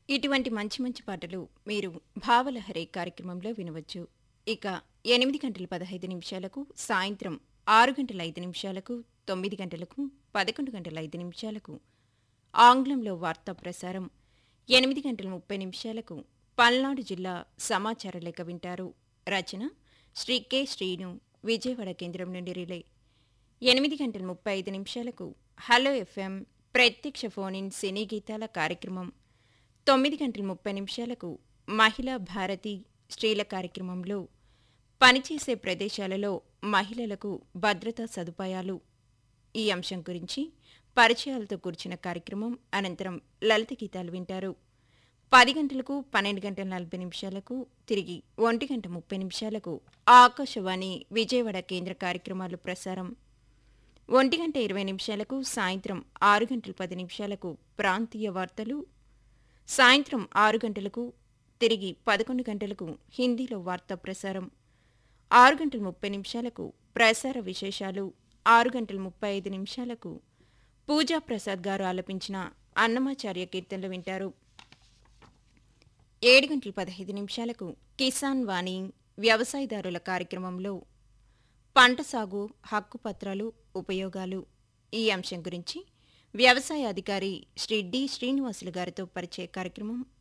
ఇటువంటి మంచి మంచి పాటలు మీరు భావలహరి కార్యక్రమంలో వినవచ్చు ఇక ఎనిమిది గంటల పదహైదు నిమిషాలకు సాయంత్రం ఆరు గంటల ఐదు నిమిషాలకు తొమ్మిది గంటలకు పదకొండు గంటల ఐదు నిమిషాలకు ఆంగ్లంలో వార్తా ప్రసారం ఎనిమిది గంటల ముప్పై నిమిషాలకు పల్నాడు జిల్లా సమాచార లేఖ వింటారు రచన శ్రీ కె శ్రీను విజయవాడ కేంద్రం నుండి రిలే ఎనిమిది గంటల ముప్పై ఐదు నిమిషాలకు హలో ఎఫ్ఎం ప్రత్యక్ష ఫోన్ ఇన్ సినీ గీతాల కార్యక్రమం తొమ్మిది గంటల ముప్పై నిమిషాలకు మహిళా భారతి స్త్రీల కార్యక్రమంలో పనిచేసే ప్రదేశాలలో మహిళలకు భద్రతా సదుపాయాలు ఈ అంశం గురించి పరిచయాలతో కూర్చున్న కార్యక్రమం అనంతరం లలిత గీతాలు వింటారు పది గంటలకు పన్నెండు గంటల నలభై నిమిషాలకు తిరిగి ఒంటి గంట ముప్పై నిమిషాలకు ఆకాశవాణి విజయవాడ కేంద్ర కార్యక్రమాలు ప్రసారం ఒంటి గంట ఇరవై నిమిషాలకు సాయంత్రం ఆరు గంటల పది నిమిషాలకు ప్రాంతీయ వార్తలు సాయంత్రం ఆరు గంటలకు తిరిగి పదకొండు గంటలకు హిందీలో వార్తా ప్రసారం ఆరు గంటల ముప్పై నిమిషాలకు ప్రసార విశేషాలు ఆరు గంటల ముప్పై ఐదు నిమిషాలకు పూజా ప్రసాద్ గారు ఆలపించిన అన్నమాచార్య కీర్తనలు వింటారు ఏడు గంటల పదహైదు నిమిషాలకు కిసాన్ వాణి వ్యవసాయదారుల కార్యక్రమంలో పంట సాగు హక్కు పత్రాలు ఉపయోగాలు ఈ అంశం గురించి వ్యవసాయ అధికారి శ్రీ డి శ్రీనివాసులు గారితో పరిచయ కార్యక్రమం